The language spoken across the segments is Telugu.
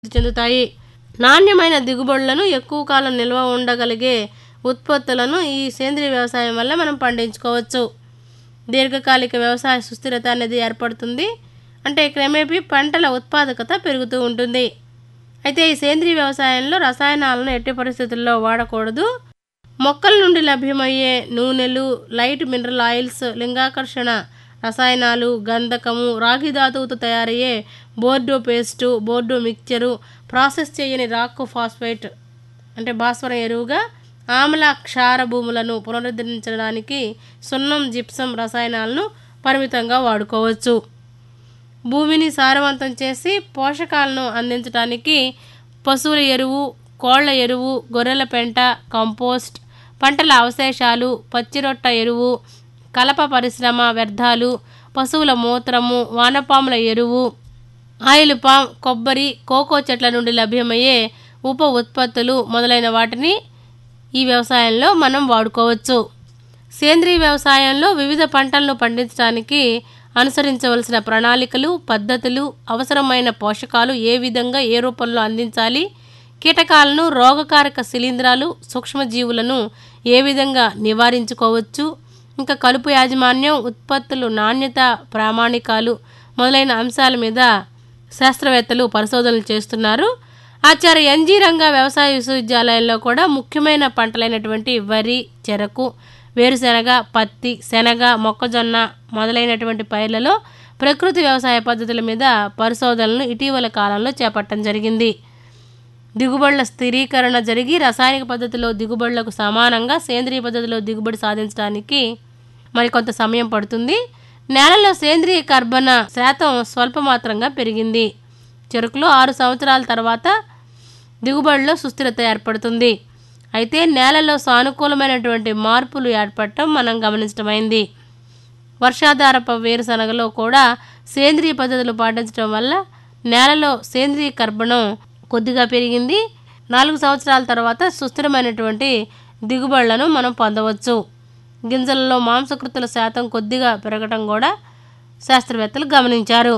చెందుతాయి నాణ్యమైన దిగుబడులను ఎక్కువ కాలం నిల్వ ఉండగలిగే ఉత్పత్తులను ఈ సేంద్రీయ వ్యవసాయం వల్ల మనం పండించుకోవచ్చు దీర్ఘకాలిక వ్యవసాయ సుస్థిరత అనేది ఏర్పడుతుంది అంటే క్రమేపీ పంటల ఉత్పాదకత పెరుగుతూ ఉంటుంది అయితే ఈ సేంద్రీయ వ్యవసాయంలో రసాయనాలను ఎట్టి పరిస్థితుల్లో వాడకూడదు మొక్కల నుండి లభ్యమయ్యే నూనెలు లైట్ మినరల్ ఆయిల్స్ లింగాకర్షణ రసాయనాలు గంధకము రాగి ధాతువుతో తయారయ్యే Bordeaux paste Bordeaux mixture process చేయని రాక్ ఫాస్ఫేట్ అంటే భాస్వరం ఎరువుగా ఆమ్ల క్షార భూములను పునరుద్ధరించడానికి సున్నం జిప్సం రసాయనాలను పరిమితంగా వాడుకోవచ్చు భూమిని సారవంతం చేసి పోషకాలను అందించడానికి పశువుల ఎరువు కోళ్ల ఎరువు గొర్రెల పెంట కంపోస్ట్ పంటల అవశేషాలు పచ్చిరొట్ట ఎరువు కలప పరిశ్రమ వ్యర్థాలు పశువుల మూత్రము వానపాముల ఎరువు ఆయిల్ పామ్ కొబ్బరి కోకో చెట్ల నుండి లభ్యమయ్యే ఉప ఉత్పత్తులు మొదలైన వాటిని ఈ వ్యవసాయంలో మనం వాడుకోవచ్చు సేంద్రీయ వ్యవసాయంలో వివిధ పంటలను పండించడానికి అనుసరించవలసిన ప్రణాళికలు పద్ధతులు అవసరమైన పోషకాలు ఏ విధంగా ఏ రూపంలో అందించాలి కీటకాలను రోగకారక శిలీంధ్రాలు సూక్ష్మజీవులను ఏ విధంగా నివారించుకోవచ్చు ఇంకా కలుపు యాజమాన్యం ఉత్పత్తులు నాణ్యత ప్రామాణికాలు మొదలైన అంశాల మీద శాస్త్రవేత్తలు పరిశోధనలు చేస్తున్నారు ఆచార్య ఎన్జీ రంగా వ్యవసాయ విశ్వవిద్యాలయంలో కూడా ముఖ్యమైన పంటలైనటువంటి వరి చెరకు వేరుశెనగ పత్తి శనగ మొక్కజొన్న మొదలైనటువంటి పైర్లలో ప్రకృతి వ్యవసాయ పద్ధతుల మీద పరిశోధనలు ఇటీవల కాలంలో చేపట్టడం జరిగింది దిగుబడుల స్థిరీకరణ జరిగి రసాయనిక పద్ధతిలో దిగుబడులకు సమానంగా సేంద్రియ పద్ధతిలో దిగుబడి సాధించడానికి మరికొంత సమయం పడుతుంది నేలలో సేంద్రియ కర్బన శాతం స్వల్పమాత్రంగా పెరిగింది చెరుకులో ఆరు సంవత్సరాల తర్వాత దిగుబడిలో సుస్థిరత ఏర్పడుతుంది అయితే నేలలో సానుకూలమైనటువంటి మార్పులు ఏర్పడటం మనం గమనించడమైంది వర్షాధారప వేరుశనగలో కూడా సేంద్రియ పద్ధతులు పాటించడం వల్ల నేలలో సేంద్రియ కర్బనం కొద్దిగా పెరిగింది నాలుగు సంవత్సరాల తర్వాత సుస్థిరమైనటువంటి దిగుబడులను మనం పొందవచ్చు గింజలలో మాంసకృతుల శాతం కొద్దిగా పెరగడం కూడా శాస్త్రవేత్తలు గమనించారు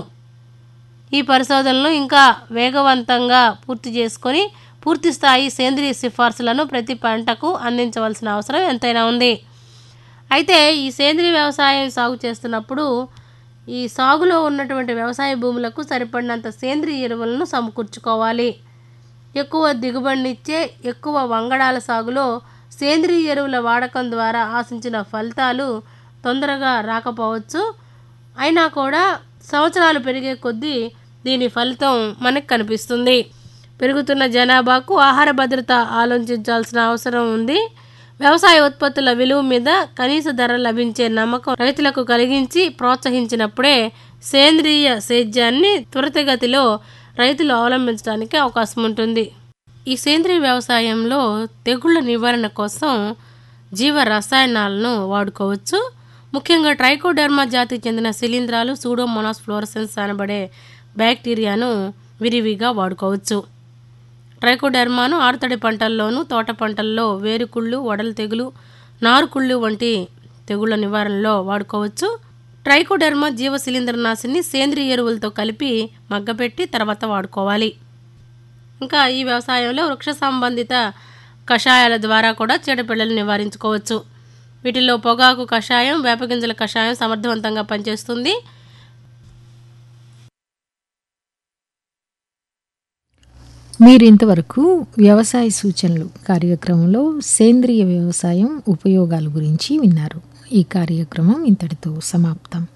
ఈ పరిశోధనలు ఇంకా వేగవంతంగా పూర్తి చేసుకొని పూర్తి స్థాయి సేంద్రియ సిఫార్సులను ప్రతి పంటకు అందించవలసిన అవసరం ఎంతైనా ఉంది అయితే ఈ సేంద్రియ వ్యవసాయం సాగు చేస్తున్నప్పుడు ఈ సాగులో ఉన్నటువంటి వ్యవసాయ భూములకు సరిపడినంత సేంద్రియ ఎరువులను సమకూర్చుకోవాలి ఎక్కువ దిగుబడినిచ్చే ఎక్కువ వంగడాల సాగులో సేంద్రియ ఎరువుల వాడకం ద్వారా ఆశించిన ఫలితాలు తొందరగా రాకపోవచ్చు అయినా కూడా సంవత్సరాలు పెరిగే కొద్దీ దీని ఫలితం మనకు కనిపిస్తుంది పెరుగుతున్న జనాభాకు ఆహార భద్రత ఆలోచించాల్సిన అవసరం ఉంది వ్యవసాయ ఉత్పత్తుల విలువ మీద కనీస ధర లభించే నమ్మకం రైతులకు కలిగించి ప్రోత్సహించినప్పుడే సేంద్రియ సేద్యాన్ని త్వరితగతిలో రైతులు అవలంబించడానికి అవకాశం ఉంటుంది ఈ సేంద్రియ వ్యవసాయంలో తెగుళ్ల నివారణ కోసం జీవ రసాయనాలను వాడుకోవచ్చు ముఖ్యంగా ట్రైకోడర్మా జాతికి చెందిన శిలీంధ్రాలు సూడోమోనాస్ ఫ్లోరసెన్స్ అనబడే బ్యాక్టీరియాను విరివిగా వాడుకోవచ్చు ట్రైకోడర్మాను ఆరుతడి పంటల్లోనూ తోట పంటల్లో వేరుకుళ్ళు వడల తెగులు నారుకుళ్ళు వంటి తెగుళ్ల నివారణలో వాడుకోవచ్చు ట్రైకోడర్మా జీవ శిలీంద్రనాశిని సేంద్రియ ఎరువులతో కలిపి మగ్గపెట్టి తర్వాత వాడుకోవాలి ఇంకా ఈ వ్యవసాయంలో వృక్ష సంబంధిత కషాయాల ద్వారా కూడా చీడపిల్లలు నివారించుకోవచ్చు వీటిల్లో పొగాకు కషాయం వేపగింజల కషాయం సమర్థవంతంగా పనిచేస్తుంది మీరింతవరకు వ్యవసాయ సూచనలు కార్యక్రమంలో సేంద్రియ వ్యవసాయం ఉపయోగాల గురించి విన్నారు ఈ కార్యక్రమం ఇంతటితో సమాప్తం